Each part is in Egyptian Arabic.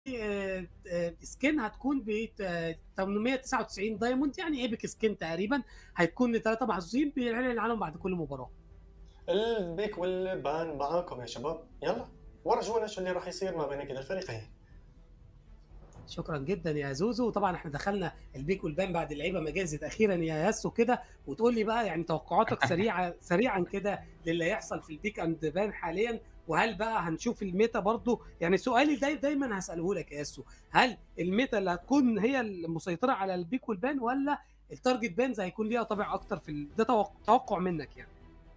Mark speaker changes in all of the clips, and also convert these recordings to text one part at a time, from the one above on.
Speaker 1: آآ آآ سكين هتكون ب ت 899 دايموند يعني ايبك سكين تقريبًا، هتكون ل3 محظوظين بينعلن عنهم بعد كل مباراة.
Speaker 2: البيك والبان معاكم يا شباب يلا ورجونا شو اللي راح يصير ما بين كده الفريقين
Speaker 1: شكرًا جدًا يا زوزو، وطبعًا إحنا دخلنا البيك والبان بعد اللعيبة ما جهزت أخيرًا يا ياسو كده، وتقول لي بقى يعني توقعاتك سريعة سريعًا كده للي هيحصل في البيك أند بان حاليًا، وهل بقى هنشوف الميتا برضه يعني سؤالي داي دايمًا هاسأله لك يا ياسو، هل الميتا اللي هتكون هي المسيطرة على البيك والبان والّا التارجت بانز هيكون ليها طابع أكتر في ال ده توق توقع منك يعني؟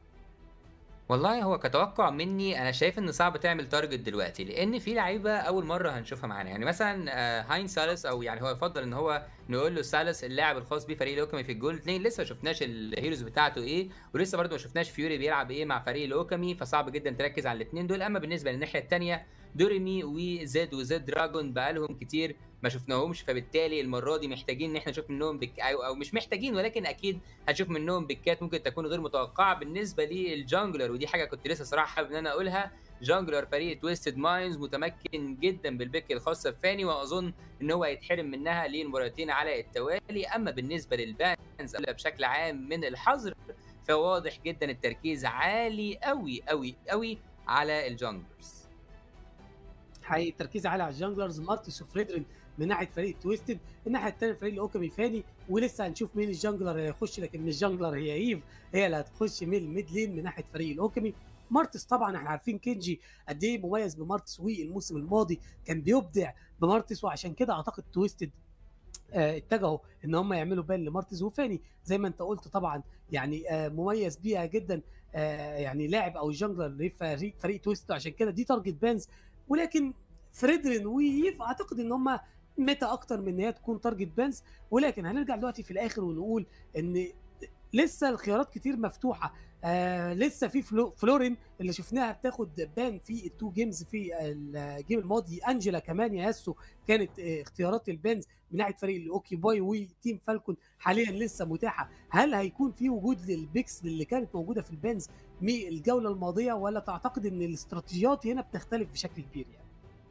Speaker 3: والله هو كتوقع مني أنا شايف إن صعب تعمل تارجت دلوقتي، لإن في لعيبة أول مرة هنشوفها معانا، يعني مثلًا آآ هاين سالس أو يعني هو يُفضّل إن هو نقول له سالس اللاعب الخاص بيه فريق الأوكامي في الجولد لين لسه ما شفناش الheroes بتاعته إيه، ولسه برضه ما شفناش فيوري بيلعب إيه مع فريق الأوكامي، فصعب جدًا تركّز على الاتنين دول، أمّا بالنسبة للناحية التانية دوريمي وزد وزد دراجون بقى لهم كتير ما شفناهمش، فبالتالي المرة دي محتاجين إن إحنا نشوف منهم بيك أو أو مش محتاجين ولكن أكيد هنشوف منهم بيكات ممكن تكون غير متوقعة بالنسبة للجانجلر ودي حاجة كنت لسه صراحة حابب إن أنا أقولها، جانجلر فريق تويستد مايندز متمكن جدًا بالبيك الخاصة بفاني وأظن إن هو هيتحرم منها لمباراتين على التوالي، أمّا بالنسبة للبانز بشكل عام من الحظر فواضح جدًا التركيز عالي أوي، أوي، أوي على الجانجلرز.
Speaker 1: حقيقي التركيز عالي على الجانجلرز مارتس وفريدرين من ناحية فريق تويستد، الناحية التانية فريق الأوكامي فاني، ولسه هنشوف مين الجانجلر اللي هيخش لكن مش جانجلر هي إيف هي اللي هتخش من الميد لين من ناحية فريق الأوكامي. مارتس طبعًا إحنا عارفين كينجي قد إيه مميز بمارتس والموسم الماضي كان بيبدع بمارتس وعشان كده أعتقد تويستد آآ اتجهوا إن هم يعملوا بان لمارتز وفاني زي ما أنت قُلت طبعًا يعني آآ مميز بيها جدًا آآ يعني لاعب أو الجانجلر لفريق فريق تويستد عشان كده دي تارجت بانز ولكن فريدرين وييف أعتقد إن هم ميتا أكتر من إن هي تكون تارجت بانز ولكن هنرجع دلوقتي في الآخر ونقول إن لسه الخيارات كتير مفتوحة آآ لسه في فلو فلورين اللي شفناها بتاخد بان في ال2 جيمز في الجيم الماضي، أنجيلا كمان يا ياسو كانت آآ اختيارات البانز من ناحية فريق الأوكيباي وتيم فالكون حاليًا لسه متاحة، هل هيكون في وجود للبيكس اللي كانت موجودة في البانز من الجولة الماضية والّا تعتقد إن الاستراتيجيات هنا بتختلف بشكل كبير يعني؟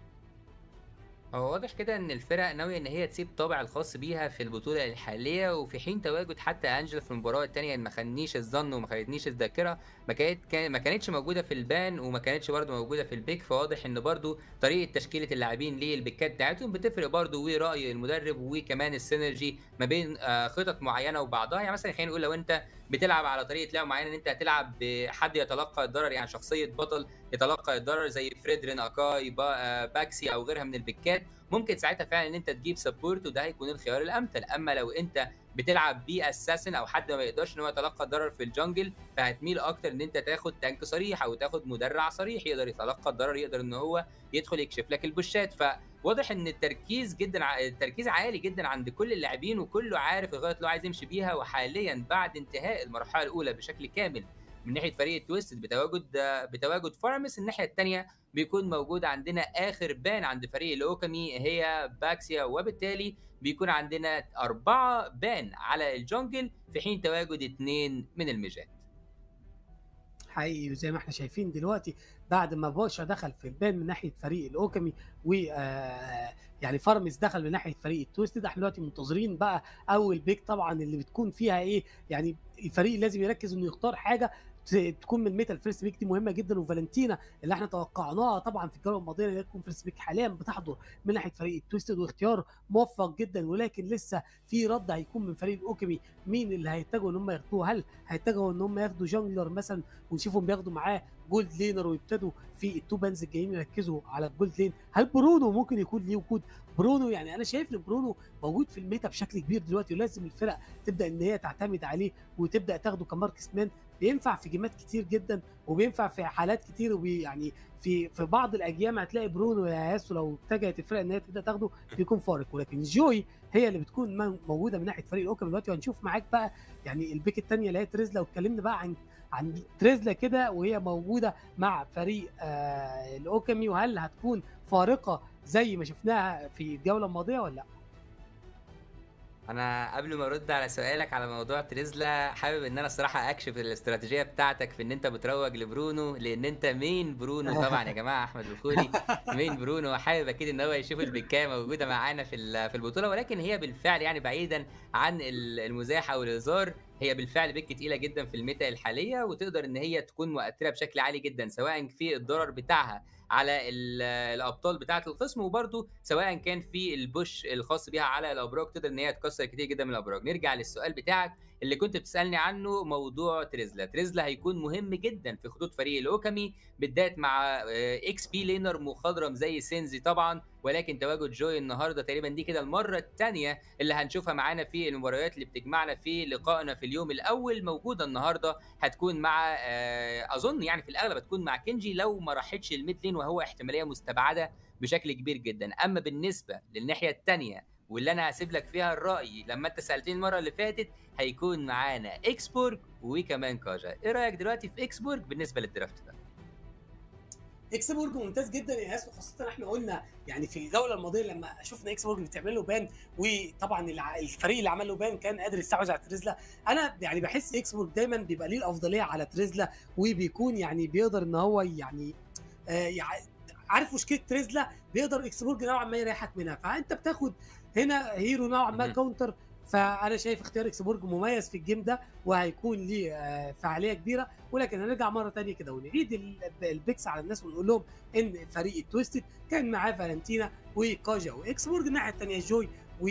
Speaker 3: هو واضح كده إن الفرق ناوية إن هي تسيب الطابع الخاص بيها في البطولة الحالية، وفي حين تواجد حتى أنجيلا في المباراة التانية إن ما خاننيش الظن وما خانتنيش الذاكرة، ما كانت كا ما كانتش موجودة في البان وما كانتش برضه موجودة في البيك، فواضح إن برضه طريقة تشكيلة اللاعبين للبيكات بتاعتهم بتفرق برضه ورأي المدرب وكمان السينرجي ما بين آآ خطط معينة وبعضها، يعني مثلًا خلينا نقول لو أنت بتلعب على طريقة لعب معينة إن أنت هتلعب بحد يتلقى الضرر يعني شخصية بطل يتلقى الضرر زي فريدرين، أكاي، با باكسي أو غيرها من البيكات، ممكن ساعتها فعلًا إن أنت تجيب سبورت وده هيكون الخيار الأمثل، أمّا لو أنت بتلعب بأساسن أو حد ما يقدرش إن هو يتلقى الضرر في الجنجل، فهتميل أكتر إن أنت تاخد تانك صريح أو تاخد مدرع صريح يقدر يتلقى الضرر، يقدر إن هو يدخل يكشف لك البوشات، فواضح إن التركيز جدًا ع التركيز عالي جدًا عند كل اللاعبين وكله عارف الخطط اللي هو عايز يمشي بيها، وحاليًا بعد انتهاء المرحلة الأولى بشكل كامل من ناحية فريق تويستد بتواجد بتواجد فارمس، الناحية التانية بيكون موجود عندنا آخر بان عند فريق الأوكامي هي باكسيا، وبالتالي بيكون عندنا 4 بان على الجنجل في حين تواجد 2 من الميجات.
Speaker 1: حقيقي وزي ما إحنا شايفين دلوقتي بعد ما باشا دخل في البان من ناحية فريق الأوكامي و آآ يعني فارمس دخل من ناحية فريق التويستد، إحنا دلوقتي منتظرين بقى أول بيك طبعًا اللي بتكون فيها إيه، يعني الفريق لازم يركز إنه يختار حاجة ت تكون من الميتا الفيرست بيك دي مهمة جدًا، وفالنتينا اللي إحنا توقعناها طبعًا في الجولة الماضية إن هي تكون فيرست بيك حاليًا بتحضر من ناحية فريق التويستد واختيار موفق جدًا، ولكن لسه في رد هيكون من فريق الأوكامي مين اللي هيتجهوا إن هم ياخدوه، هل هيتجهوا إن هم ياخدوا جانجلر مثلًا ونشوفهم بياخدوا معاه جولد لينر ويبتدوا في ال2 بانز الجايين يركزوا على الجولد لين، هل برونو ممكن يكون ليه وجود؟ برونو يعني أنا شايف إن برونو موجود في الميتا بشكل كبير دلوقتي، ولازم الفرق تبدأ إن هي تعتمد عليه وتبدأ تاخده كماركسمان، بينفع في جيمات كتير جدًا وبينفع في حالات كتير وبي يعني في في بعض الأيام هتلاقي برونو يا ياسو لو اتجهت الفرق إن هي تبدأ تاخده بيكون فارق، ولكن جوي هي اللي بتكون م موجودة من ناحية فريق الأوكامي دلوقتي، وهنشوف معاك بقى يعني البيك التانية اللي هي تريزلا واتكلمنا بقى عن عن تريزلا كده وهي موجودة مع فريق آآ الأوكامي، وهل هتكون فارقة زي ما شفناها في الجولة الماضية والّا لأ؟
Speaker 3: انا قبل ما ارد على سؤالك على موضوع تريزلا حابب ان انا الصراحه اكشف الاستراتيجيه بتاعتك في ان انت بتروج لبرونو لان انت مين برونو طبعا يا جماعه احمد الخولي مين برونو حابب اكيد ان هو يشوف البكايه موجوده معانا في ال- في البطوله ولكن هي بالفعل يعني بعيدا عن ال- المزاح او الهزار هي بالفعل بك تقيله جدا في الميتا الحاليه وتقدر ان هي تكون مؤثره بشكل عالي جدا سواء في الضرر بتاعها على ال- الابطال بتاعه الخصم وبرده سواء كان في البوش الخاص بيها على الابراج تقدر ان هي تكسر كتير جدا من الابراج نرجع للسؤال بتاعك اللي كنت بتسالني عنه موضوع تريزلا تريزلا هيكون مهم جدا في خطوط فريق الاوكامي بالذات مع آه، اكس بي لينر مخضرم زي سينزي طبعا ولكن تواجد جوي النهارده تقريبا دي كده المره الثانيه اللي هنشوفها معانا في المباريات اللي بتجمعنا في لقائنا في اليوم الاول موجوده النهارده هتكون مع آه، اظن يعني في الاغلب هتكون مع كنجي لو ما راحتش الميد لين وهو احتماليه مستبعده بشكل كبير جدا اما بالنسبه للناحيه الثانيه واللي انا هسيب لك فيها الراي لما انت سالتني المره اللي فاتت هيكون معانا اكسبورج وكمان كاجا ايه رايك دلوقتي في اكسبورج بالنسبه للدرافت ده
Speaker 1: اكسبورج ممتاز جدا يا ياسر خاصه احنا قلنا يعني في الجوله الماضيه لما شفنا اكسبورج بتعمل له بان وطبعا الع- الفريق اللي عمل له بان كان قادر يستحوذ على تريزلا انا يعني بحس اكسبورج دايما بيبقى ليه الافضليه على تريزلا وبيكون يعني بيقدر ان هو يعني آه يعني عارف مشكله تريزلا بيقدر اكسبورج نوعا ما يريحك منها فانت بتاخد هنا هيرو نوعا ما
Speaker 3: مهم.
Speaker 1: كاونتر فانا شايف اختيار اكسبورج مميز في الجيم ده وهيكون ليه آه، فعاليه كبيره ولكن هنرجع مره تانية كده ونعيد ال- البيكس على الناس ونقول لهم ان فريق التويستد كان معاه فالنتينا وكاجا واكسبورج الناحيه الثانيه جوي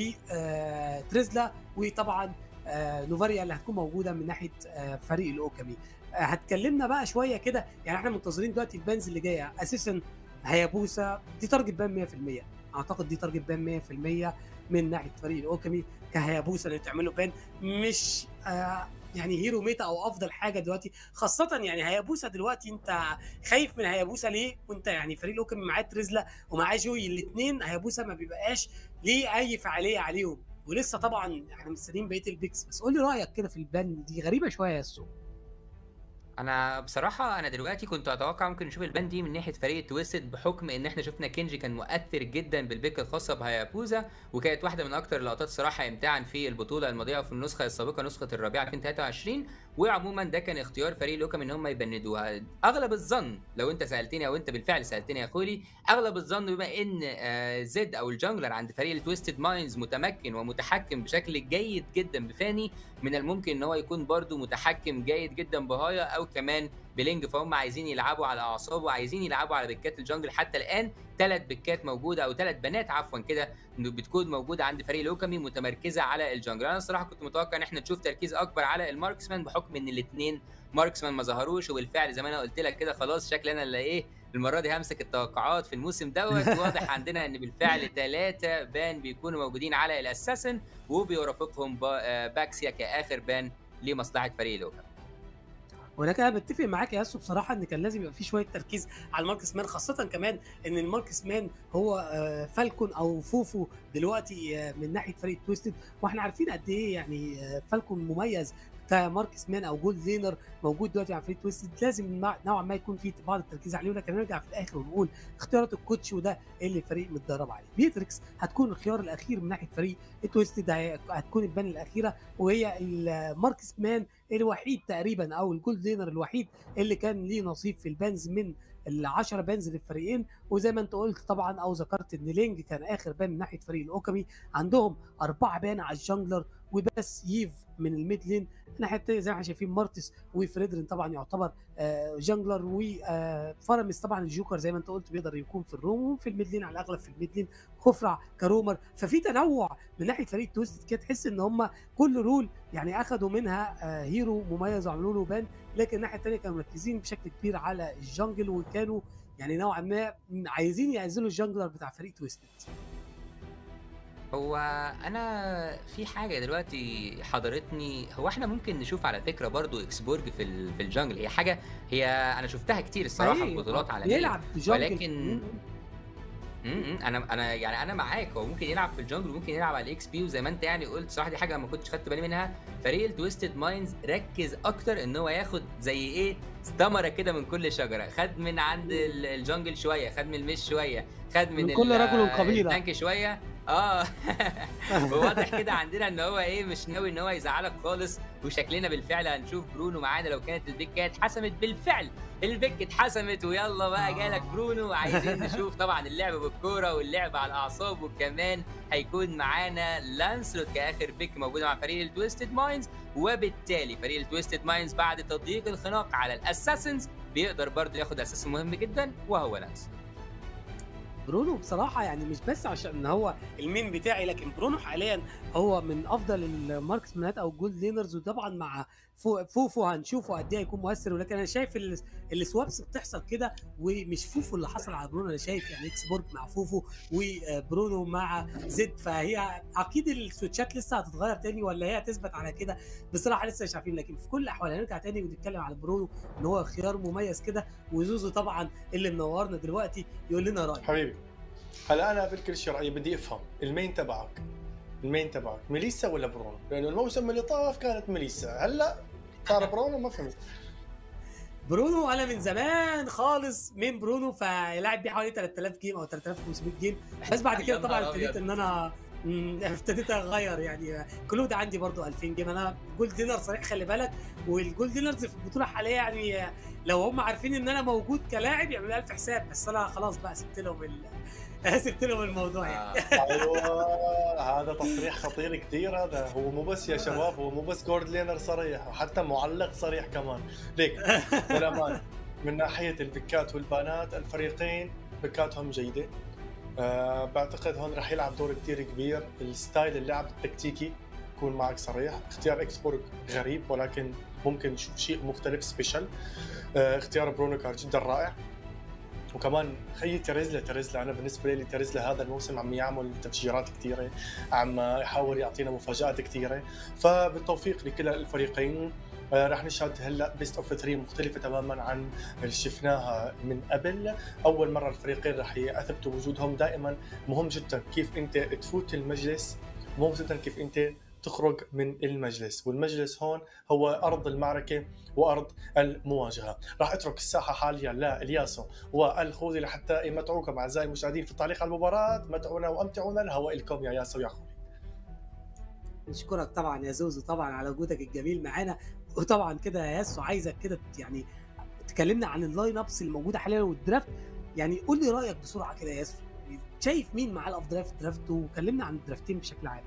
Speaker 1: وتريزلا وطبعا آه، نوفاريا اللي هتكون موجوده من ناحيه آه، فريق الاوكامي آه، هتكلمنا بقى شويه كده يعني احنا منتظرين دلوقتي البانز اللي جايه اساسا هيابوسا دي تارجت بان 100% اعتقد دي تارجت بان 100% من ناحيه فريق الاوكامي كهيابوسا اللي تعمل له بان مش آه يعني هيرو ميتا او افضل حاجه دلوقتي خاصه يعني هيابوسا دلوقتي انت خايف من هيابوسا ليه وانت يعني فريق الاوكامي معاه تريزلا ومعاه جوي الاثنين هيابوسا ما بيبقاش ليه اي فعاليه عليهم ولسه طبعا احنا مستنيين بقيه البيكس بس قول لي رايك كده في البان دي غريبه شويه يا السوق
Speaker 3: انا بصراحه انا دلوقتي كنت اتوقع ممكن نشوف البان دي من ناحيه فريق تويستد بحكم ان احنا شفنا كينجي كان مؤثر جدا بالبيك الخاصه بهايابوزا وكانت واحده من اكتر اللقطات صراحه امتاعا في البطوله الماضيه وفي النسخه السابقه نسخه الربيع 2023 وعموما ده كان اختيار فريق لوكام ان هم يبندوها اغلب الظن لو انت سالتني او انت بالفعل سالتني يا خولي اغلب الظن بما ان آه، زد او الجانجلر عند فريق التويستد ماينز متمكن ومتحكم بشكل جيد جدا بفاني من الممكن ان هو يكون برضو متحكم جيد جدا بهايا او كمان بلينج فهم عايزين يلعبوا على اعصابه وعايزين يلعبوا على بكات الجنجل حتى الان ثلاث بكات موجوده او ثلاث بنات عفوا كده إنه بتكون موجوده عند فريق لوكامي متمركزه على الجنجل انا الصراحه كنت متوقع ان احنا نشوف تركيز اكبر على الماركسمان بحكم ان الاثنين ماركسمان ما ظهروش وبالفعل زي ما انا قلت لك كده خلاص شكل انا اللي ايه المره دي همسك التوقعات في الموسم دوت واضح عندنا ان بالفعل ثلاثه بان بيكونوا موجودين على الاساسن وبيرافقهم با- آه، باكسيا كاخر بان لمصلحه فريق لوكامي
Speaker 1: ولكن انا بتفق معاك يا ياسو بصراحه ان كان لازم يبقى في شويه تركيز على الماركس مان خاصه كمان ان الماركس مان هو آه، فالكون او فوفو دلوقتي آه، من ناحيه فريق تويستد واحنا عارفين قد ايه يعني آه، فالكون مميز كماركس مان او جولد لينر موجود دلوقتي على فريق تويستد لازم مع- نوعا ما يكون في بعض التركيز عليه ولكن نرجع في الاخر ونقول اختيارات الكوتش وده اللي الفريق متدرب عليه بيتريكس هتكون الخيار الاخير من ناحيه فريق تويستد هي- هتكون البان الاخيره وهي الماركس مان الوحيد تقريبا او الجولد لينر الوحيد اللي كان ليه نصيب في البانز من ال 10 بانز للفريقين وزي ما انت قلت طبعا او ذكرت ان لينج كان اخر بان من ناحيه فريق الاوكامي عندهم اربعه بان على الجانجلر وبس ييف من الميد لين الناحيه الثانيه زي ما احنا شايفين مارتس وفريدرين طبعا يعتبر آه، جانجلر وفارمس طبعا الجوكر زي ما انت قلت بيقدر يكون في الروم وفي الميد لين على الاغلب في الميد لين خفرع كرومر ففي تنوع من ناحيه فريق تويست كده تحس ان هم كل رول يعني اخذوا منها آه، هيرو مميز وعملوا له بان لكن الناحيه الثانيه كانوا مركزين بشكل كبير على الجنجل وكانوا يعني نوعا ما عايزين يعزلوا الجنجلر بتاع فريق تويستد
Speaker 3: هو انا في حاجه دلوقتي حضرتني هو احنا ممكن نشوف على فكره برضو اكسبورج في ال- في الجنجل هي حاجه هي انا شفتها كتير الصراحه في
Speaker 1: أيوة،
Speaker 3: بطولات عالميه
Speaker 1: بيلعب بجنجل
Speaker 3: ولكن امم انا انا يعني انا معاك هو ممكن يلعب في الجنجل وممكن يلعب على الاكس بي وزي ما انت يعني قلت صراحه دي حاجه ما كنتش خدت بالي منها فريق التويستد مايندز ركز اكتر ان هو ياخد زي ايه ثمره كده من كل شجره خد من عند ال- الجنجل شويه خد من المش شويه خد من,
Speaker 1: من كل
Speaker 3: ال-
Speaker 1: رجل قبيلة.
Speaker 3: التانك شويه اه وواضح كده عندنا ان هو ايه مش ناوي ان هو يزعلك خالص وشكلنا بالفعل هنشوف برونو معانا لو كانت البيك اتحسمت بالفعل البيك اتحسمت ويلا بقى جالك برونو وعايزين نشوف طبعا اللعب بالكوره واللعب على الاعصاب وكمان هيكون معانا لانسلوت كاخر بيك موجوده مع فريق التويستد ماينز وبالتالي فريق التويستد ماينز بعد تضييق الخناق على الاساسنز بيقدر برضه ياخد اساس مهم جدا وهو لانسلوت
Speaker 1: برونو بصراحة يعني مش بس عشان هو المين بتاعي لكن برونو حاليا هو من افضل الماركسمانات او الجولد لينرز وطبعا مع فو- فوفو هنشوفه قد ايه هيكون مؤثر ولكن انا شايف ال- السوابس بتحصل كده ومش فوفو اللي حصل على برونو انا شايف يعني اكس بورج مع فوفو وبرونو مع زد فهي اكيد السويتشات لسه هتتغير تاني ولا هي هتثبت على كده بصراحه لسه مش عارفين لكن في كل الاحوال هنرجع تاني ونتكلم على برونو ان هو خيار مميز كده وزوزو طبعا اللي منورنا دلوقتي يقول لنا رايه
Speaker 2: حبيبي هلا انا قبل كل شيء رايي بدي افهم المين تبعك المين تبعك ميليسا ولا برونو؟ لانه الموسم اللي طاف كانت ميليسا هلا صار برونو ما فهمت
Speaker 1: برونو انا من زمان خالص من برونو فلاعب بيه حوالي 3000 جيم او 3500 جيم بس بعد
Speaker 3: يا
Speaker 1: كده
Speaker 3: نهار
Speaker 1: طبعا
Speaker 3: أبيض.
Speaker 1: ابتديت ان انا مم، ابتديت اغير يعني كلود عندي برضو 2000 جيم انا جولد دينر صريح خلي بالك والجولد دينرز في البطوله حاليا يعني لو هم عارفين ان انا موجود كلاعب يعملوا الف حساب بس انا خلاص بقى سبت لهم ال... سبت لهم الموضوع يعني
Speaker 3: آه.
Speaker 2: ايوه هذا تصريح خطير كثير هذا هو مو بس يا شباب هو مو بس جورد لينر صريح وحتى معلق صريح كمان ليك للأمان من ناحيه البكات والبانات الفريقين بكاتهم جيده أه بعتقد هون راح يلعب دور كثير كبير الستايل اللعب التكتيكي يكون معك صريح اختيار اكسبورغ غريب ولكن ممكن نشوف شيء مختلف سبيشل أه اختيار برونو كان جدا رائع وكمان خيي تريزلا تريزلا انا بالنسبه لي تريزلا هذا الموسم عم يعمل تفجيرات كثيره عم يحاول يعطينا مفاجات كثيره فبالتوفيق لكلا الفريقين آه، رح نشهد هلا بيست اوف 3 مختلفه تماما عن اللي شفناها من قبل اول مره الفريقين رح يثبتوا وجودهم دائما مهم جدا كيف انت تفوت المجلس مهم جدا كيف انت تخرج من المجلس والمجلس هون هو ارض المعركه وارض المواجهه راح اترك الساحه حاليا لالياسو والخوذي لحتى يمتعوكم اعزائي المشاهدين في التعليق على المباراه متعونا وامتعونا الهواء لكم يا ياسو يا اخوي
Speaker 1: نشكرك طبعا يا زوزو طبعا على وجودك الجميل معانا وطبعا كده يا ياسو عايزك كده يعني تكلمنا عن اللاين ابس اللي موجوده حاليا والدرافت يعني قول لي رايك بسرعه كده يا ياسو شايف مين معاه الافضليه في الدرافت وكلمنا عن الدرافتين بشكل عام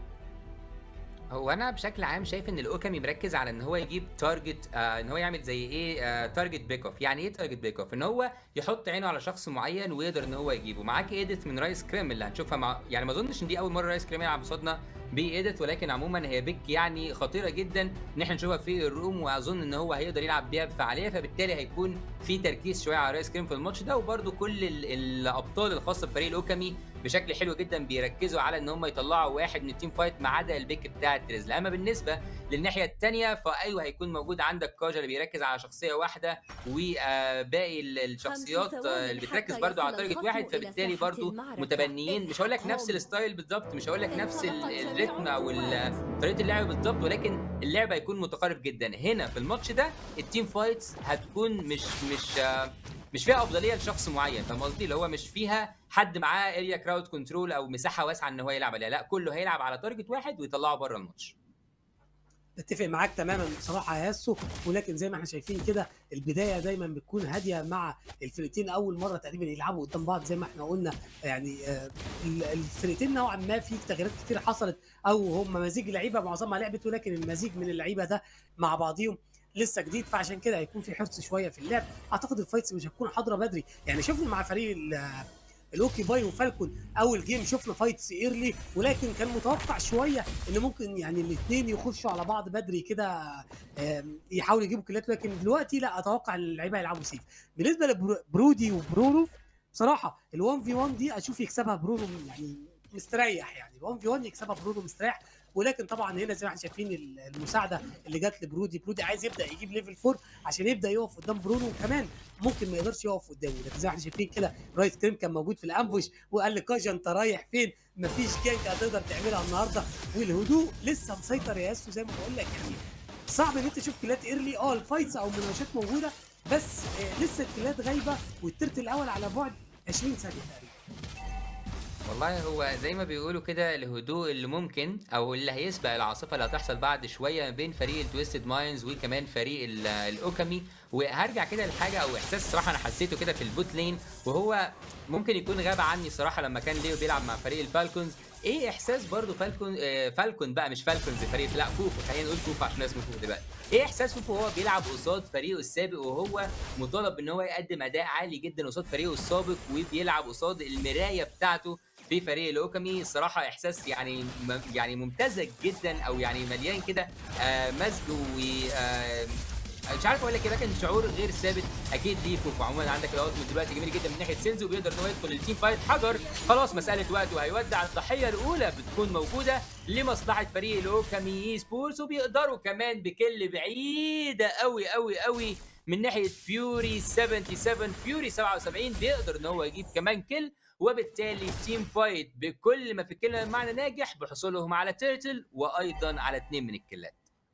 Speaker 3: هو انا بشكل عام شايف ان الاوكامي مركز على ان هو يجيب تارجت آه ان هو يعمل زي ايه آه تارجت بيك اوف يعني ايه تارجت بيك اوف ان هو يحط عينه على شخص معين ويقدر ان هو يجيبه معاك ايديت من رايس كريم اللي هنشوفها مع يعني ما اظنش ان دي اول مره رايس كريم يلعب قصادنا بايديت ولكن عموما هي بيك يعني خطيره جدا ان احنا نشوفها في الروم واظن ان هو هيقدر يلعب بيها بفعاليه فبالتالي هيكون في تركيز شويه على رايس كريم في الماتش ده وبرده كل ال- الابطال الخاصه بفريق الاوكامي بشكل حلو جدا بيركزوا على ان هم يطلعوا واحد من التيم فايت ما عدا البيك بتاع تريزلا اما بالنسبه للناحيه الثانيه فايوه هيكون موجود عندك كاجا اللي بيركز على شخصيه واحده وباقي ال- الشخصيات
Speaker 4: خمس
Speaker 3: آه،
Speaker 4: ثوان
Speaker 3: اللي
Speaker 4: حتى
Speaker 3: بتركز برضو على
Speaker 4: يصل
Speaker 3: تارجت
Speaker 4: الخصم
Speaker 3: واحد
Speaker 4: إلى
Speaker 3: فبالتالي
Speaker 4: ساحة
Speaker 3: برضو
Speaker 4: المعركة.
Speaker 3: متبنيين مش هقول لك نفس
Speaker 4: اذهب
Speaker 3: الستايل بالظبط مش هقول لك نفس ال-
Speaker 4: انطلقت
Speaker 3: الريتم
Speaker 4: جميع
Speaker 3: او ال-
Speaker 4: القوات.
Speaker 3: طريقه اللعب بالظبط ولكن اللعب هيكون متقارب جدا هنا في الماتش ده التيم فايتس هتكون مش مش آه، مش فيها افضليه لشخص معين فاهم قصدي اللي هو مش فيها حد معاه اريا كراود كنترول او مساحه واسعه ان هو يلعب عليها لا كله هيلعب على تارجت واحد ويطلعه بره الماتش
Speaker 1: اتفق معاك تماما بصراحه يا ياسو ولكن زي ما احنا شايفين كده البدايه دايما بتكون هاديه مع الفرقتين اول مره تقريبا يلعبوا قدام بعض زي ما احنا قلنا يعني آه، ال- الفرقتين نوعا ما في تغييرات كتير حصلت او هم مزيج لعيبه معظمها لعبت ولكن المزيج من اللعيبه ده مع بعضيهم لسه جديد فعشان كده هيكون في حرص شويه في اللعب اعتقد الفايتس مش هتكون حاضره بدري يعني شفنا مع فريق ال- الاوكي باي وفالكون اول جيم شفنا فايتس ايرلي ولكن كان متوقع شويه ان ممكن يعني الاثنين يخشوا على بعض بدري كده آم، يحاولوا يجيبوا كيلات لكن دلوقتي لا اتوقع ان اللعيبه هيلعبوا سيف بالنسبه لبرودي وبرونو بصراحه ال1 في 1 دي اشوف يكسبها برونو يعني مستريح يعني ال1 في 1 يكسبها برونو مستريح ولكن طبعا هنا زي ما احنا شايفين ال- المساعده اللي جت لبرودي برودي عايز يبدا يجيب ليفل 4 عشان يبدا يقف قدام برونو وكمان ممكن ما يقدرش يقف قدامه لكن زي ما احنا شايفين كده رايس كريم كان موجود في الامبوش وقال لكاجا انت رايح فين مفيش جانك هتقدر تعملها النهارده والهدوء لسه مسيطر يا ياسو زي ما بقول لك يعني صعب ان انت تشوف كيلات ايرلي اه الفايتس او المناوشات موجوده بس آه لسه الكيلات غايبه والترت الاول على بعد 20 ثانيه تقريبا
Speaker 3: والله هو زي ما بيقولوا كده الهدوء اللي ممكن او اللي هيسبق العاصفه اللي هتحصل بعد شويه ما بين فريق التويستد ماينز وكمان فريق ال- الاوكامي وهرجع كده لحاجه او احساس صراحه انا حسيته كده في البوت لين وهو ممكن يكون غاب عني صراحه لما كان ليو بيلعب مع فريق الفالكونز ايه احساس برضو فالكون آه فالكون بقى مش فالكونز فريق لا فوفو خلينا نقول فوفو عشان اسمه فوفو دلوقتي ايه احساس فوفو وهو بيلعب قصاد فريقه السابق وهو مطالب ان هو يقدم اداء عالي جدا قصاد فريقه السابق وبيلعب قصاد المرايه بتاعته في فريق الاوكامي صراحه احساس يعني م- يعني ممتزج جدا او يعني مليان كده آه مزج و آه مش عارف اقول لك ايه لكن شعور غير ثابت اكيد ليه فوفو عموما عندك الالتيميت دلوقتي جميل جدا من ناحيه سينزو بيقدر ان هو يدخل التيم فايت حجر خلاص مساله وقت وهيودع الضحيه الاولى بتكون موجوده لمصلحه فريق الاوكامي اي سبورتس وبيقدروا كمان بكل بعيده قوي قوي قوي من ناحيه فيوري 77 فيوري 77 بيقدر ان هو يجيب كمان كل وبالتالي تيم فايت بكل ما في الكلمه بمعنى ناجح بحصولهم على تيرتل وايضا على اثنين من الكلات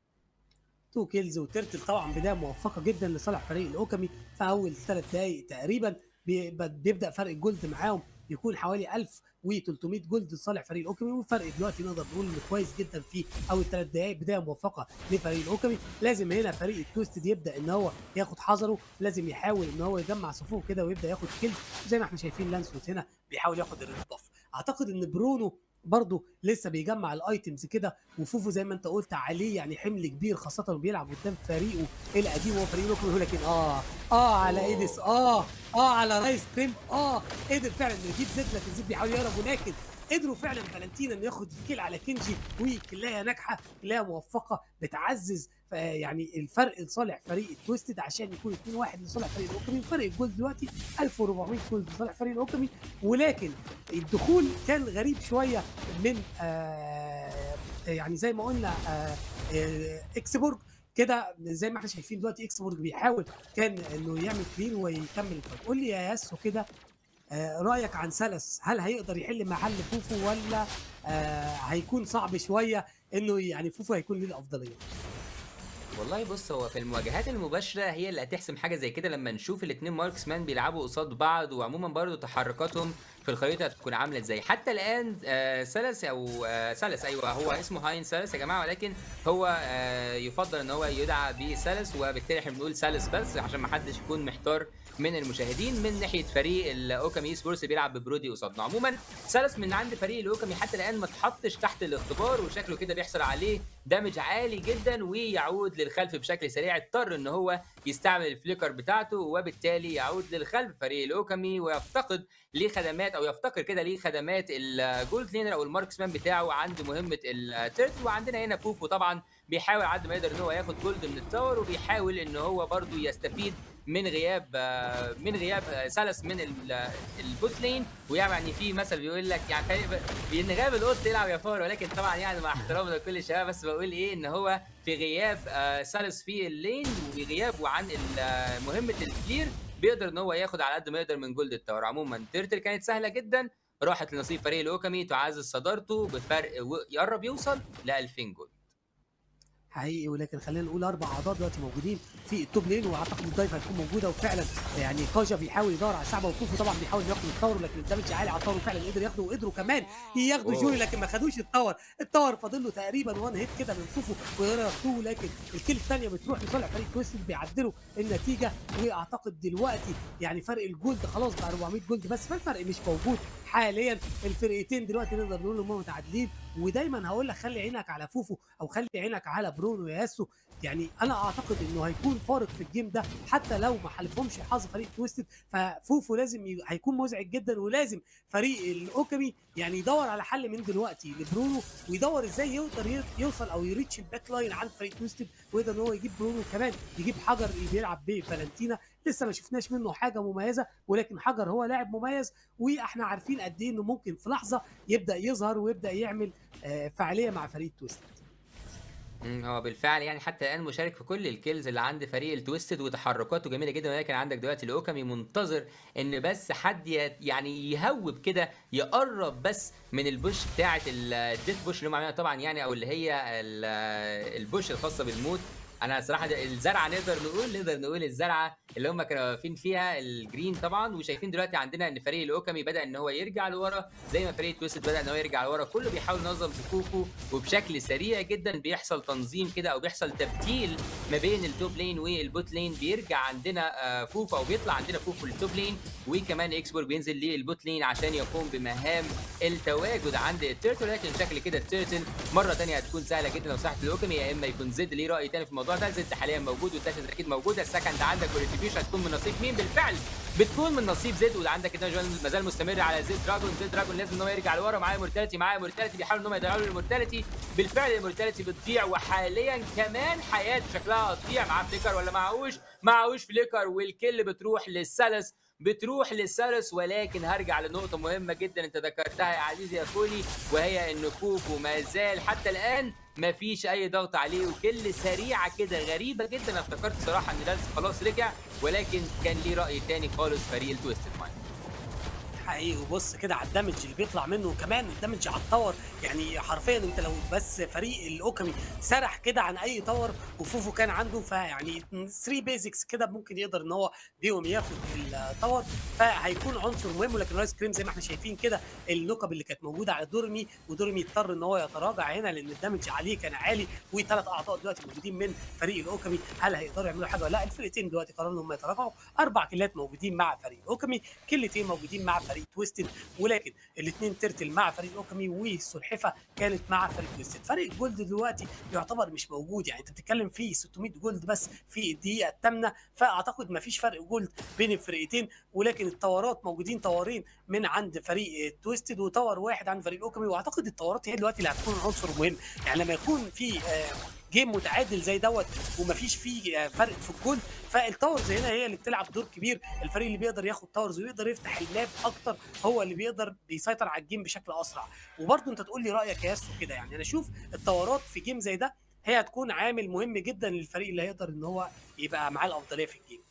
Speaker 1: تو كيلز وترتل طبعا بدايه موفقه جدا لصالح فريق الاوكامي في اول ثلاث دقائق تقريبا بيبقى- بيبدا فرق الجولد معاهم يكون حوالي 1300 جولد لصالح فريق الاوكامي والفرق دلوقتي نقدر نقول انه كويس جدا في اول ثلاث دقائق بدايه موفقه لفريق الاوكامي لازم هنا فريق التويستد يبدا ان هو ياخد حذره لازم يحاول ان هو يجمع صفوف كده ويبدا ياخد كيل زي ما احنا شايفين لانسوت هنا بيحاول ياخد الريد باف اعتقد ان برونو برضه لسه بيجمع الايتمز كده وفوفو زي ما انت قلت عليه يعني حمل كبير خاصه انه بيلعب قدام فريقه القديم وهو فريق لوكو لكن اه اه على ايديس اه اه على رايس كريم اه قدر فعلا انه يجيب زيت لكن زيت بيحاول يهرب ولكن قدروا فعلا فالنتينا انه ياخد الكيل على كنجي وكلايه ناجحه كلايه موفقه بتعزز ف- يعني الفرق لصالح فريق التويستد عشان يكون 2-1 لصالح فريق الاوكامي فرق الجول دلوقتي 1400 جول لصالح فريق الاوكامي ولكن الدخول كان غريب شويه من آه يعني زي ما قلنا آه آه اكسبورج كده زي ما احنا شايفين دلوقتي اكسبورج بيحاول كان انه يعمل كلين ويكمل الفرق قول لي يا ياسو كده آه رايك عن سلس هل هيقدر يحل محل فوفو ولا آه هيكون صعب شويه انه يعني فوفو هيكون ليه الافضليه
Speaker 3: والله بص هو في المواجهات المباشرة هي اللي هتحسم حاجة زي كده لما نشوف الاتنين ماركس مان بيلعبوا قصاد بعض وعموما برضو تحركاتهم في الخريطة هتكون عاملة ازاي حتى الآن آه سلس أو آه سلس أيوه هو اسمه هاين سلس يا جماعة ولكن هو آه يفضل إن هو يدعى بسلس وبالتالي احنا بنقول سلس بس عشان ما حدش يكون محتار من المشاهدين من ناحية فريق الأوكامي سبورتس بيلعب ببرودي قصادنا عموما سلس من عند فريق الأوكامي حتى الآن ما اتحطش تحت الاختبار وشكله كده بيحصل عليه دامج عالي جدا ويعود للخلف بشكل سريع اضطر ان هو يستعمل الفليكر بتاعته وبالتالي يعود للخلف فريق الاوكامي ويفتقد ليه خدمات او يفتقر كده ليه خدمات الجولد لينر او الماركسمان بتاعه عند مهمه التيرت وعندنا هنا فوفو طبعا بيحاول على قد ما يقدر ان هو ياخد جولد من التاور وبيحاول ان هو برضو يستفيد من غياب آه، من غياب آه، سلس من ال- البوت لين ويعني في مثل بيقول لك يعني خلي- بان غاب القط يلعب يا فار ولكن طبعا يعني مع احترامنا لكل الشباب بس بقول ايه ان هو في غياب آه، سلس في اللين وغيابه عن ال- آه، مهمه الكلير بيقدر ان هو ياخد على قد ما يقدر من جولد التاور عموما تيرتل كانت سهله جدا راحت لنصيب فريق الاوكامي تعزز صدارته بفرق و- يقرب يوصل ل 2000 جولد
Speaker 1: حقيقي ولكن خلينا نقول اربع اعضاء دلوقتي موجودين في التوب لين واعتقد الدايف هتكون موجوده وفعلا يعني كاجا بيحاول يدور على سحبه وفوفو طبعا بيحاول ياخد التاور لكن الدمج عالي على التاور وفعلا قدر ياخده وقدروا كمان ياخدوا
Speaker 3: أوه.
Speaker 1: جوري لكن ما خدوش التاور التاور فاضل له تقريبا وان هيت كده من فوفو ويقدروا ياخدوه لكن الكيل الثانيه بتروح لصالح فريق تويستد بيعدلوا النتيجه واعتقد دلوقتي يعني فرق الجولد خلاص بقى 400 جولد بس فالفرق مش موجود حاليا الفرقتين دلوقتي نقدر نقول هم متعادلين ودايما هقول لك خلي عينك على فوفو او خلي عينك على برونو ياسو يعني انا اعتقد انه هيكون فارق في الجيم ده حتى لو ما حالفهمش حظ فريق تويستد ففوفو لازم ي... هيكون مزعج جدا ولازم فريق الاوكامي يعني يدور على حل من دلوقتي لبرونو ويدور ازاي يقدر ي- يوصل او يريتش الباك لاين عند فريق تويستد ويقدر ان هو يجيب برونو كمان يجيب حجر بيلعب بيه فالنتينا لسه ما شفناش منه حاجه مميزه ولكن حجر هو لاعب مميز واحنا عارفين قد ايه انه ممكن في لحظه يبدا يظهر ويبدا يعمل آه، فعاليه مع فريق تويستد
Speaker 3: مم، هو بالفعل يعني حتى الان مشارك في كل الكيلز اللي عند فريق التويستد وتحركاته جميله جدا ولكن عندك دلوقتي الاوكامي منتظر ان بس حد ي- يعني يهوب كده يقرب بس من البوش بتاعه الديث بوش اللي هم عاملينها طبعا يعني او اللي هي ال- البوش الخاصه بالموت انا صراحه ده- الزرعه نقدر نقول نقدر نقول الزرعه اللي هم كانوا واقفين فيها الجرين طبعا وشايفين دلوقتي عندنا ان فريق الاوكامي بدا ان هو يرجع لورا زي ما فريق تويست بدا ان هو يرجع لورا كله بيحاول ينظم صفوفه وبشكل سريع جدا بيحصل تنظيم كده او بيحصل تبديل ما بين التوب لين والبوت لين بيرجع عندنا آه، فوفو او بيطلع عندنا فوفو للتوب لين وكمان اكسبور بينزل للبوت لين عشان يقوم بمهام التواجد عند التيرتل لكن شكل كده التيرتل مره ثانيه هتكون سهله جدا لو صاحب الاوكامي يا اما يكون زد ليه راي ثاني في الموضوع ده زد حاليا موجود والتاشز اكيد موجوده السكند عندك والريتريبيوشن هتكون من نصيب مين بالفعل بتكون من نصيب زد وعندك كده جوان ما زال مستمر على زد دراجون زد دراجون لازم ان هو يرجع لورا معاه مورتاليتي معاه مورتاليتي بيحاولوا ان هم يضيعوا له المورتاليتي بالفعل المورتاليتي بتضيع وحاليا كمان حياته شكلها هتضيع معاه فليكر ولا معهوش معهوش فليكر والكل بتروح للسلس بتروح للسلس ولكن هرجع لنقطة مهمة جدا انت ذكرتها يا عزيزي يا كولي وهي ان فوفو ما زال حتى الآن ما فيش أي ضغط عليه وكل سريعة كده غريبة جدا أنا افتكرت صراحة ان لانس خلاص رجع ولكن كان ليه رأي تاني خالص فريق التويستد مايند
Speaker 1: حقيقي وبص كده على الدمج اللي بيطلع منه وكمان الدمج على التور يعني حرفيا انت لو بس فريق الاوكامي سرح كده عن اي تور وفوفو كان عنده فيعني 3 بيزكس كده ممكن يقدر ان هو بيهم ياخد التور فهيكون عنصر مهم ولكن رايس كريم زي ما احنا شايفين كده النقب اللي كانت موجوده على دورمي ودورمي اضطر ان هو يتراجع هنا لان الدمج عليه كان عالي وثلاث اعضاء دلوقتي موجودين من فريق الاوكامي هل هيقدروا يعملوا حاجه ولا لا الفرقتين دلوقتي قرروا ان هم يتراجعوا اربع كيلات موجودين مع فريق الاوكامي كلتين موجودين مع فريق تويستد ولكن الاثنين ترتل مع فريق الاوكامي والسلحفه كانت مع فريق تويستد فريق الجولد دلوقتي يعتبر مش موجود يعني انت بتتكلم في 600 جولد بس في الدقيقه الثامنه فاعتقد ما فيش فرق جولد بين الفرقتين ولكن التورات موجودين تورين من عند فريق تويستد وتور واحد عند فريق الاوكامي واعتقد التورات هي دلوقتي اللي هتكون عنصر مهم يعني لما يكون في آه، جيم متعادل زي دوت ومفيش فيه آه، فرق في الجول فالتاورز هنا هي اللي بتلعب دور كبير الفريق اللي بيقدر ياخد تاورز ويقدر يفتح الماب اكتر هو اللي بيقدر بيسيطر على الجيم بشكل اسرع وبرضه انت تقول لي رايك يا ياسو كده يعني انا اشوف التورات في جيم زي ده هي هتكون عامل مهم جدا للفريق اللي هيقدر ان هو يبقى معاه الافضليه في الجيم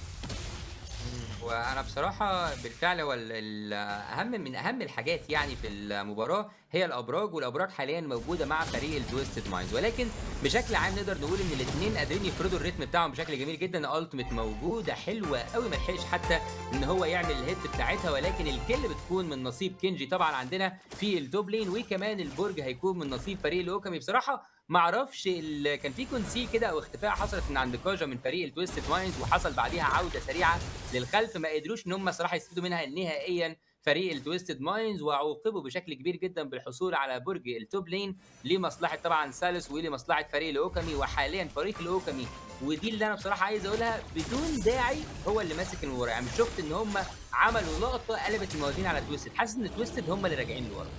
Speaker 3: وانا بصراحه بالفعل هو ال- ال- اهم من اهم الحاجات يعني في المباراه هي الابراج والابراج حاليا موجوده مع فريق التويستد مايندز ولكن بشكل عام نقدر نقول ان الاثنين قادرين يفرضوا الريتم بتاعهم بشكل جميل جدا التيميت موجوده حلوه قوي ما لحقش حتى ان هو يعمل الهيت بتاعتها ولكن الكل بتكون من نصيب كينجي طبعا عندنا في التوب لين وكمان البرج هيكون من نصيب فريق الاوكامي بصراحه ما اعرفش ال- كان في كونسيل كده او اختفاء حصلت من عند كاجا من فريق التويستد مايندز وحصل بعديها عوده سريعه للخلف ما قدروش ان هم صراحه يستفيدوا منها نهائيا فريق التويستد مايندز وعوقبوا بشكل كبير جدا بالحصول على برج التوب لين لمصلحه طبعا سالس ولمصلحه فريق الاوكامي وحاليا فريق الاوكامي ودي اللي انا بصراحه عايز اقولها بدون داعي هو اللي ماسك المباراه يعني شفت ان هم عملوا لقطه قلبت الموازين على تويستد حاسس ان تويستد هم اللي راجعين لورا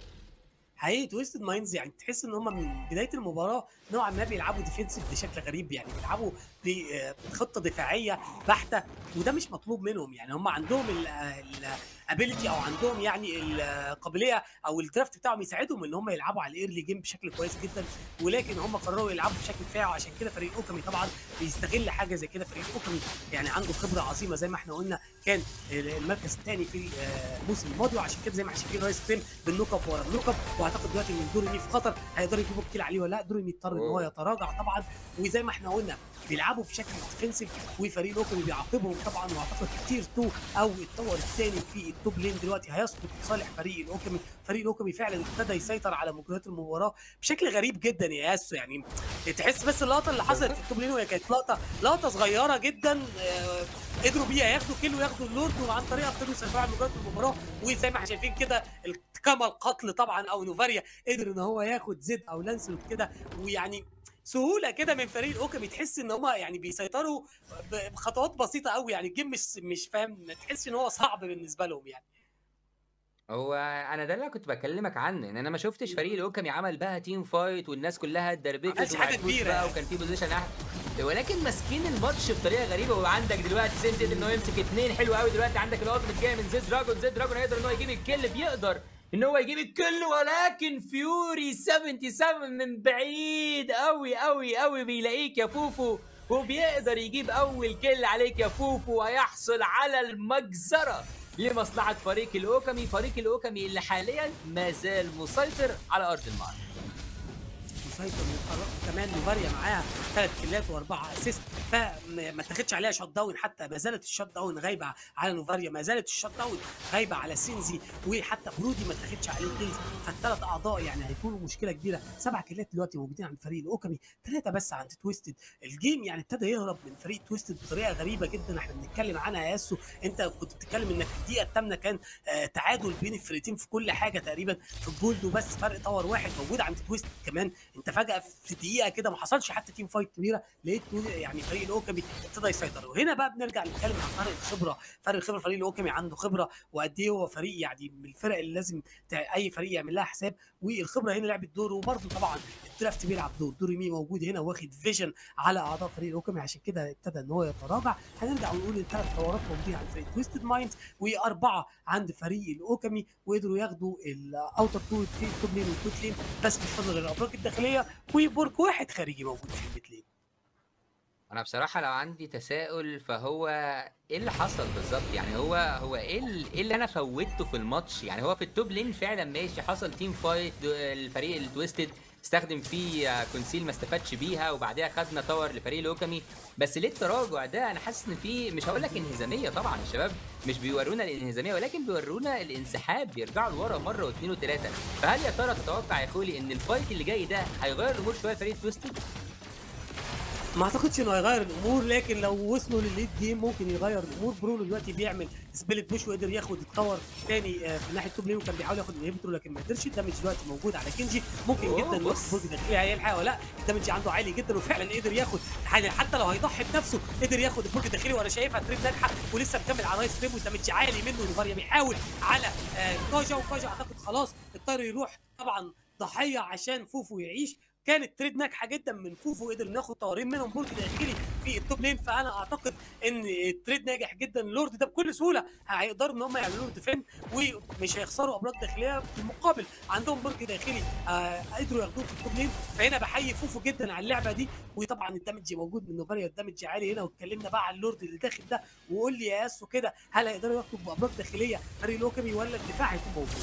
Speaker 1: حقيقي تويستد مايندز يعني تحس ان هم من بدايه المباراه نوعا ما بيلعبوا ديفensive بشكل غريب يعني بيلعبوا بخطه دفاعيه بحته وده مش مطلوب منهم يعني هم عندهم الابيلتي او عندهم يعني القابليه او الدرافت بتاعهم يساعدهم ان هم يلعبوا على الايرلي جيم بشكل كويس جدا ولكن هم قرروا يلعبوا بشكل دفاعي وعشان كده فريق اوكامي طبعا بيستغل حاجه زي كده فريق اوكامي يعني عنده خبره عظيمه زي ما احنا قلنا كان المركز الثاني في الموسم الماضي وعشان كده زي ما احنا شايفين رايس كريم بالنوك ورا النوك واعتقد دلوقتي ان دوريمي في خطر هيقدروا يجيبوا الكيل عليه ولا لا دوريمي يضطر ان هو يتراجع طبعا وزي ما احنا قلنا بيلعبوا بشكل ديفنسيف وفريق الاوكامي بيعاقبهم طبعا واعتقد تير 2 او التور الثاني في التوب لين دلوقتي هيسقط لصالح فريق الاوكامي فريق الاوكامي فعلا ابتدى يسيطر على مجريات المباراه بشكل غريب جدا يا ياسو يعني تحس بس اللقطه اللي حصلت في التوب لين وهي كانت لقطه لقطه صغيره جدا آه قدروا بيها ياخدوا كيل وياخدوا اللورد وعن طريقها ابتدوا يسيطروا على مجريات المباراه وزي ما احنا شايفين كده كما القتل طبعا او نوفاريا قدر ان هو ياخد زد او لانسلوت كده ويعني سهوله كده من فريق الاوكامي تحس ان هم يعني بيسيطروا بخطوات بسيطه قوي يعني الجيم مش مش فاهم تحس ان هو صعب بالنسبه لهم يعني
Speaker 3: هو انا ده اللي كنت بكلمك عنه ان انا ما شفتش فريق الاوكامي عمل بقى تيم فايت والناس كلها اتدربكت
Speaker 1: حاجه كبيره
Speaker 3: بقى وكان في بوزيشن احد ولكن ماسكين الماتش بطريقه غريبه وعندك دلوقتي سنت قدر ان هو يمسك اثنين حلو قوي دلوقتي عندك الالتيميت جاي من زد دراجون زد دراجون هيقدر ان هو يجيب الكل بيقدر ان هو يجيب الكل ولكن فيوري 77 من بعيد قوي قوي قوي بيلاقيك يا فوفو وبيقدر يجيب اول كل عليك يا فوفو ويحصل على المجزره لمصلحه فريق الاوكامي فريق الاوكامي اللي حاليا ما زال مسيطر على ارض المعركه
Speaker 1: يسيطر وقرر- كمان نوفاريا معاها ثلاث كيلات واربعه اسيست فما ما اتاخدش عليها شوت داون حتى ما زالت الشوت داون غايبه على نوفاريا ما زالت الشوت داون غايبه على سينزي وحتى برودي ما اتاخدش عليه كيلز فالثلاث اعضاء يعني هيكونوا مشكله كبيره سبع كيلات دلوقتي موجودين عند فريق الاوكامي ثلاثه بس عند تويستد الجيم يعني ابتدى يهرب من فريق تويستد بطريقه غريبه جدا احنا بنتكلم عنها يا ياسو انت كنت بتتكلم انك في الدقيقه الثامنه كان آه تعادل بين الفرقتين في كل حاجه تقريبا في الجولد وبس فرق تاور واحد موجود عند تويست كمان انت فجاه في دقيقه كده ما حصلش حتى تيم فايت كبيره لقيت تو- يعني فريق الاوكامي ابتدى يسيطر وهنا بقى بنرجع نتكلم عن فرق الخبره فرق الخبره فريق الاوكامي عنده خبره وقد ايه هو فريق يعني من الفرق اللي لازم تع- اي فريق يعمل لها حساب والخبره هنا لعبت دور وبرده طبعا الدرافت بيلعب دور دور مين موجود هنا واخد فيجن على اعضاء فريق الاوكامي عشان كده ابتدى ان هو يتراجع هنرجع ونقول ان ثلاث حوارات موجودين عند فريق تويستد مايندز واربعه عند فريق الاوكامي وقدروا ياخدوا الاوتر تو توب لين والتوت لين بس مش فاضل غير الابراج الداخليه وبرج واحد خارجي موجود في الميد لين
Speaker 3: انا بصراحه لو عندي تساؤل فهو ايه اللي حصل بالظبط يعني هو هو ايه ال- إيه اللي انا فوتته في الماتش يعني هو في التوب لين فعلا ماشي حصل تيم فايت دو- الفريق التويستد استخدم فيه آه، كونسيل ما استفادش بيها وبعدها خدنا تاور لفريق الاوكامي بس ليه التراجع ده انا حاسس ان في مش هقول لك انهزاميه طبعا الشباب مش بيورونا الانهزاميه ولكن بيورونا الانسحاب بيرجعوا لورا مره واثنين وثلاثه فهل يا ترى تتوقع يا خولي ان الفايت اللي جاي ده هيغير الامور شويه فريق تويستد
Speaker 1: ما اعتقدش انه هيغير الامور لكن لو وصلوا للليد جيم ممكن يغير الامور برونو دلوقتي بيعمل سبيلت بوش وقدر ياخد التاور تاني آه، في ناحيه توب لين وكان بيحاول ياخد الانهبيتور لكن ما قدرش الدمج دلوقتي موجود على كنجي ممكن
Speaker 3: أوه،
Speaker 1: جدا الوقت
Speaker 3: بص.
Speaker 1: برج داخلي هيلحق ولا لا الدمج عنده عالي جدا وفعلا قدر ياخد يعني حتى لو هيضحي بنفسه قدر ياخد البرج الداخلي وانا شايفها تريد ناجحه ولسه مكمل على رايس ريم والدمج عالي منه نوفاريا بيحاول على آه، كاجا وكاجا اعتقد خلاص اضطر يروح طبعا ضحيه عشان فوفو يعيش كانت تريد ناجحه جدا من فوفو قدر ناخد طورين منهم برج داخلي في التوب لين فانا اعتقد ان التريد ناجح جدا اللورد ده بكل سهوله هيقدروا ان هم يعملوا له ديفند ومش هيخسروا ابراج داخليه في المقابل عندهم برج داخلي آه قدروا ياخدوه في التوب لين فهنا بحيي فوفو جدا على اللعبه دي وطبعا الدمج موجود من نوفاريا الدمج عالي هنا واتكلمنا بقى على اللورد اللي داخل ده وقول لي يا ياسو كده هل هيقدروا ياخدوا بابراج داخليه فريق الاوكامي ولا الدفاع هيكون موجود؟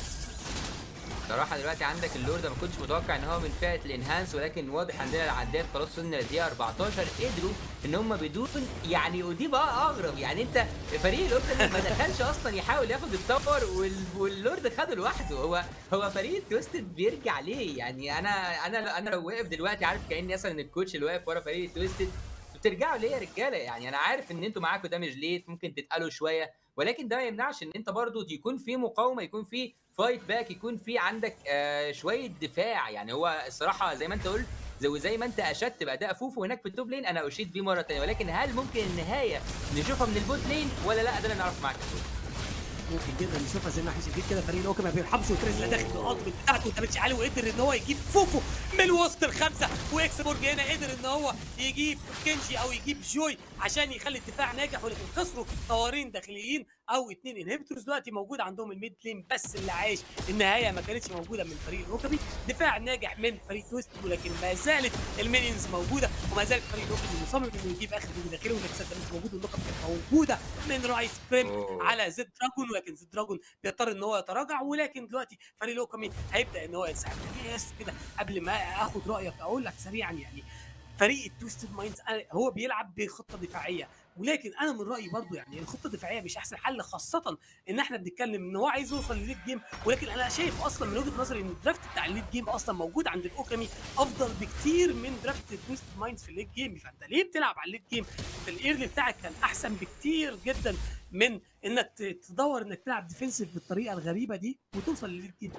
Speaker 3: صراحة دلوقتي عندك اللورد ما كنتش متوقع ان هو من فئة الانهانس ولكن واضح عندنا العداد خلاص وصلنا للدقيقة 14 قدروا ان هم بدون يعني ودي بقى اغرب يعني انت فريق الاوبن ما دخلش اصلا يحاول ياخد التاور وال- واللورد خده لوحده هو هو فريق تويستد بيرجع ليه يعني انا انا انا لو واقف دلوقتي عارف كاني مثلا الكوتش اللي واقف ورا فريق تويستد بترجعوا ليه يا رجاله يعني انا عارف ان انتوا معاكم دامج ليت ممكن تتقلوا شويه ولكن ده ما يمنعش ان انت برضو يكون في مقاومه يكون في فايت باك يكون في عندك آه شويه دفاع يعني هو الصراحه زي ما انت قلت زي وزي ما انت اشدت باداء فوفو هناك في التوب لين انا اشيد بيه مره ثانيه ولكن هل ممكن النهايه نشوفها من البوت لين ولا لا ده اللي نعرف معاك
Speaker 1: ممكن جدا نشوفها زي ما احنا شايفين كده فريق الاوكا ما بيرحمش وتريزلا داخل بالالتيميت بتاعته وتابتش عليه وقدر ان هو يجيب فوفو من وسط الخمسه واكسبورج هنا قدر ان هو يجيب كنجي او يجيب جوي عشان يخلي الدفاع ناجح ولكن خسروا طوارين داخليين او اتنين انهبيتورز دلوقتي موجود عندهم الميد لين بس اللي عايش النهايه ما كانتش موجوده من فريق الاوكابي دفاع ناجح من فريق تويست ولكن ما زالت المينيونز موجوده وما زالت فريق الاوكابي مصمم انه يجيب اخر من داخلي ونكسب ده مش موجود والنقط كانت موجوده من رايس بريم
Speaker 3: أوه.
Speaker 1: على زد دراجون ولكن زد دراجون بيضطر ان هو يتراجع ولكن دلوقتي فريق الاوكامي هيبدا ان هو ينسحب يس كده قبل ما اخد رايك اقول لك سريعا يعني فريق التويستد مايندز هو بيلعب بخطه دفاعيه ولكن انا من رايي برضو يعني الخطه الدفاعيه مش احسن حل خاصه ان احنا بنتكلم ان هو عايز يوصل لليد جيم ولكن انا شايف اصلا من وجهه نظري ان الدرافت بتاع الليد جيم اصلا موجود عند الاوكامي افضل بكتير من درافت التويستد مايندز في الليد جيم فانت ليه بتلعب على الليد جيم انت الايرلي بتاعك كان احسن بكتير جدا من انك ت- تدور انك تلعب ديفنسيف بالطريقه الغريبه دي وتوصل للليد جيم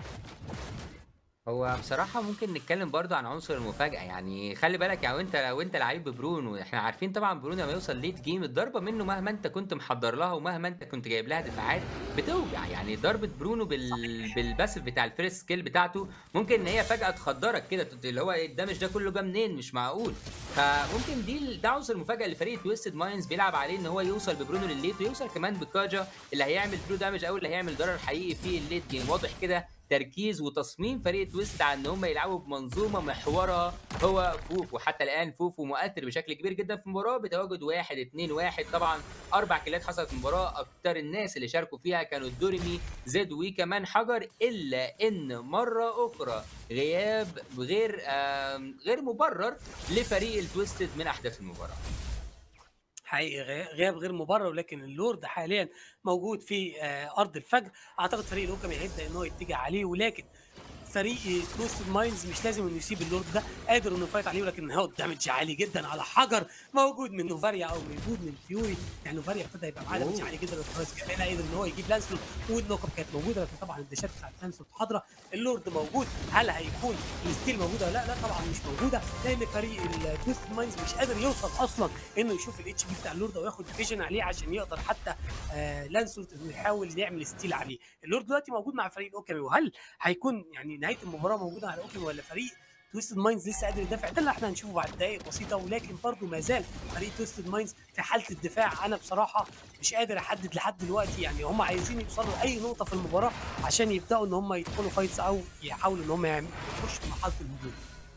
Speaker 3: هو بصراحة ممكن نتكلم برضو عن عنصر المفاجأة يعني خلي بالك يعني انت لو انت لعيب ببرونو احنا عارفين طبعا برونو لما يوصل ليت جيم الضربة منه مهما انت كنت محضر لها ومهما انت كنت جايب لها دفاعات بتوجع يعني ضربة برونو بال... بالباسف بتاع الفيرست سكيل بتاعته ممكن ان هي فجأة تخدرك كده تت- اللي هو إيه الدمج ده كله جه منين مش معقول فممكن دي ده عنصر المفاجأة اللي فريق تويستد ماينز بيلعب عليه ان هو يوصل ببرونو للليت ويوصل كمان بكاجا اللي هيعمل برو دامج او اللي هيعمل ضرر حقيقي في الليت جيم واضح كده تركيز وتصميم فريق تويست على ان هم يلعبوا بمنظومه محورها هو فوفو حتى الان فوفو مؤثر بشكل كبير جدا في المباراه بتواجد واحد اتنين واحد طبعا اربع كيلات حصلت في المباراه اكتر الناس اللي شاركوا فيها كانوا دوريمي زد وكمان حجر الا ان مره اخرى غياب غير آم، غير مبرر لفريق التويستد من احداث المباراه
Speaker 1: حقيقي غي- غياب غير مبرر ولكن اللورد حاليا موجود في آه، ارض الفجر اعتقد فريق الاوكامي هيبدا ان هو يتجه عليه ولكن فريق تويستد مايندز مش لازم انه يسيب اللورد ده قادر انه يفايت عليه ولكن هو دامج عالي جدا على حجر موجود من نوفاريا او موجود من فيوري يعني نوفاريا ابتدى يبقى معاه دامج
Speaker 3: أوه.
Speaker 1: عالي جدا خلاص كمان قادر ان هو يجيب لانسلوت والنوك اب كانت موجوده لكن طبعا الدشات بتاعت لانسلوت حاضره اللورد موجود هل هيكون الستيل موجوده ولا لا لا طبعا مش موجوده لان فريق التويستد مايندز مش قادر يوصل اصلا انه يشوف الاتش بي بتاع اللورد او ياخد فيجن عليه عشان يقدر حتى آه لانسلوت انه يحاول يعمل ستيل عليه اللورد دلوقتي موجود مع فريق الاوكامي وهل هيكون يعني نهايه المباراه موجوده على اوكامي ولا فريق تويستد مايندز لسه قادر يدافع ده اللي احنا هنشوفه بعد دقائق بسيطه ولكن برضه ما زال فريق تويستد مايندز في حاله الدفاع انا بصراحه مش قادر احدد لحد دلوقتي يعني هم عايزين يوصلوا اي نقطه في المباراه عشان يبداوا ان هم يدخلوا فايتس او يحاولوا ان هم يعملوا يخشوا في مرحله الهجوم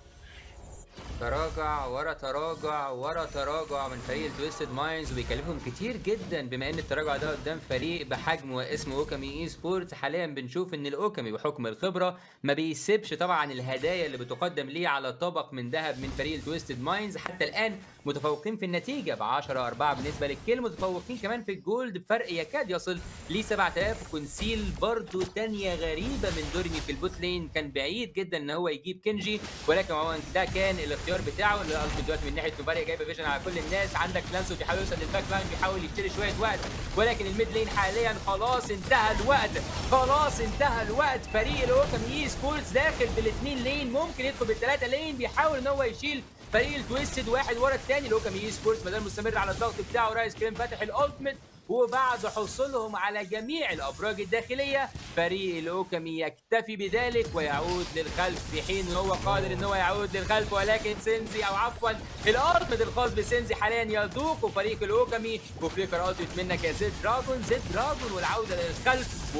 Speaker 3: تراجع ورا تراجع ورا تراجع من فريق التويستد مايندز وبيكلفهم كتير جدا بما ان التراجع ده قدام فريق بحجم واسم اوكامي اي سبورتس حاليا بنشوف ان الاوكامي بحكم الخبره ما بيسيبش طبعا الهدايا اللي بتقدم ليه على طبق من ذهب من فريق التويستد مايندز حتى الان متفوقين في النتيجه ب 10 4 بالنسبه للكيل متفوقين كمان في الجولد بفرق يكاد يصل ل 7000 كونسيل برضو تانية غريبه من دورمي في البوت لين كان بعيد جدا ان هو يجيب كنجي ولكن عموما ده كان الاختيار بتاعه اللي قصدي دلوقتي من ناحيه نوفاريا جايبه فيجن على كل الناس عندك لانسو بيحاول يوصل للباك لاين بيحاول يشتري شويه وقت ولكن الميد لين حاليا خلاص انتهى الوقت خلاص انتهى الوقت فريق الاوكامي اي سبورتس داخل بالاثنين لين ممكن يدخل بالثلاثه لين بيحاول ان هو يشيل فريق التويستد واحد ورا الثاني الاوكامي اي سبورتس ما زال مستمر على الضغط بتاعه رايس كريم فاتح الالتيميت وبعد حصولهم على جميع الابراج الداخليه فريق الاوكامي يكتفي بذلك ويعود للخلف في حين ان هو قادر ان هو يعود للخلف ولكن سينزي او عفوا الالتيميت الخاص بسينزي حاليا يذوق فريق الاوكامي وفليكر التيميت منك يا زد دراجون زد دراجون والعوده للخلف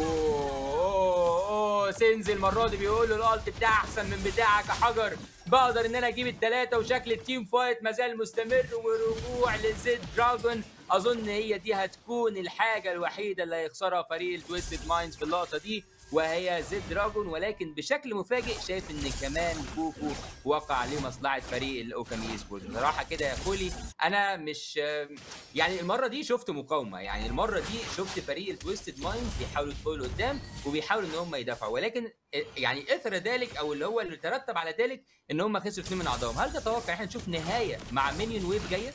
Speaker 3: أوه، أوه، سينزي المره دي بيقول له الالت بتاعي احسن من بتاعك يا حجر بقدر ان انا اجيب الثلاثه وشكل التيم فايت ما زال مستمر ورجوع لزد دراجون اظن هي دي هتكون الحاجه الوحيده اللي هيخسرها فريق التويستد مايندز في اللقطه دي وهي زد دراجون ولكن بشكل مفاجئ شايف ان كمان فوفو وقع لمصلحه فريق الاوكامي سبورت بصراحه كده يا كولي انا مش يعني المره دي شفت مقاومه يعني المره دي شفت فريق التويستد مايندز بيحاولوا يدخلوا لقدام وبيحاولوا ان هم يدافعوا ولكن يعني اثر ذلك او اللي هو اللي ترتب على ذلك ان هم خسروا اثنين من اعضائهم هل تتوقع احنا نشوف نهايه مع مينيون ويف جايه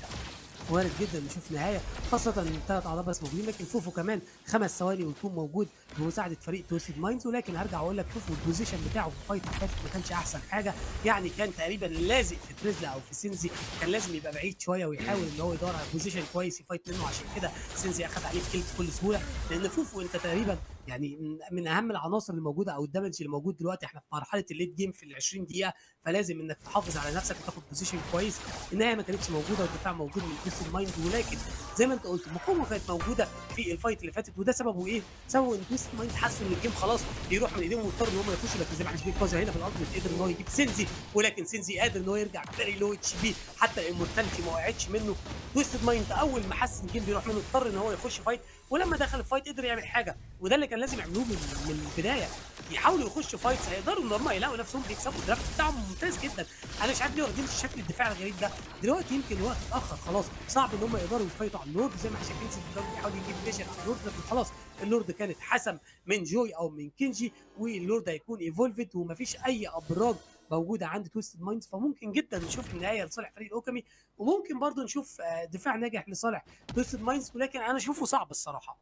Speaker 1: وارد جدا نشوف نهايه خاصه ان الثلاث اعضاء بس موجودين لكن فوفو كمان خمس ثواني ويكون موجود بمساعده فريق تويستد مايندز ولكن هرجع اقول لك فوفو البوزيشن بتاعه في الفايت اللي فاتت ما كانش احسن حاجه يعني كان تقريبا لازق في تريزلا او في سينزي كان لازم يبقى بعيد شويه ويحاول ان هو يدور على بوزيشن كويس يفايت منه عشان كده سينزي اخذ عليه كيل بكل سهوله لان فوفو انت تقريبا يعني من- من اهم العناصر اللي موجوده او الدمج اللي موجود دلوقتي احنا في مرحله الليت جيم في ال 20 دقيقه فلازم انك تحافظ على نفسك وتاخد بوزيشن كويس النهايه ما كانتش موجوده والدفاع موجود من تويستد مايند ولكن زي ما انت قلت المقاومه كانت موجوده في الفايت اللي فاتت وده سببه ايه؟ سببه ان تويستد مايند حسوا ان الجيم خلاص بيروح من ايديهم واضطروا ان هم يخشوا لكن زي ما احنا شايفين كوزر هنا في الالتيميت قدر ان هو يجيب سينزي ولكن سينزي قادر ان هو يرجع فيري لو اتش بي حتى الامورتاليتي ما وقعتش منه تويستد مايند اول ما حس ان الجيم بيروح منه اضطر ان هو يخش فايت ولما دخل الفايت قدر يعمل حاجه وده اللي كان لازم يعملوه من من البدايه يحاولوا يخشوا فايتس هيقدروا ان هم يلاقوا نفسهم بيكسبوا الدرافت بتاعهم ممتاز جدا انا مش عارف ليه واخدين الشكل الدفاعي الغريب ده دلوقتي يمكن الوقت اتاخر خلاص صعب ان هم يقدروا يفايتوا على اللورد زي ما احنا شايفين سيد الدوري بيحاول يجيب فيجن على اللورد لكن خلاص اللورد كانت حسم من جوي او من كينجي واللورد هيكون ايفولفد ومفيش اي ابراج موجوده عند تويستد مايندز فممكن جدا نشوف النهايه لصالح فريق الاوكامي وممكن برضه نشوف آه، دفاع ناجح لصالح تويستد مايندز ولكن انا اشوفه صعب الصراحه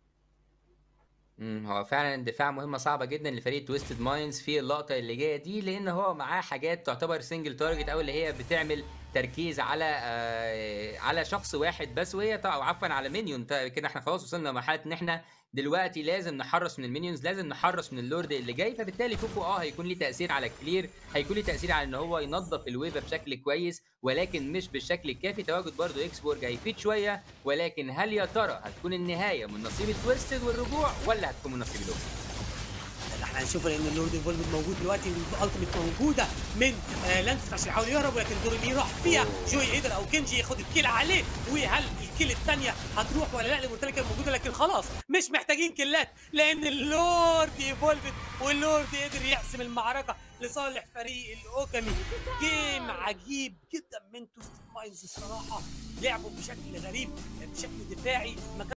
Speaker 3: امم هو فعلا دفاع مهمه صعبه جدا لفريق تويستد مايندز في اللقطه اللي جايه دي لان هو معاه حاجات تعتبر سنجل تارجت او اللي هي بتعمل تركيز على آه على شخص واحد بس وهي طبعا عفوا على مينيون تا- كده احنا خلاص وصلنا لمرحله ان احنا دلوقتي لازم نحرص من المينيونز لازم نحرص من اللورد اللي جاي فبالتالي فوفو اه هيكون ليه تاثير على كلير هيكون ليه تاثير على ان هو ينظف الويفه بشكل كويس ولكن مش بالشكل الكافي تواجد برضه اكسبورج هيفيد شويه ولكن هل يا ترى هتكون النهايه من نصيب التويستد والرجوع ولا هتكون من نصيب الاوكي
Speaker 1: احنا هنشوف ان اللورد ايفولفد موجود دلوقتي والالتيميت موجوده من آه لانس عشان يحاول يهرب ولكن دوريمي راح فيها جوي قدر او كينجي ياخد الكيل عليه وهل الكيل الثانيه هتروح ولا لا المورتالي كانت موجوده لكن خلاص مش محتاجين كيلات لان اللورد ايفولفد واللورد قدر يحسم المعركه لصالح فريق الاوكامي جيم عجيب جدا من توست ماينز الصراحه لعبوا بشكل غريب بشكل دفاعي ما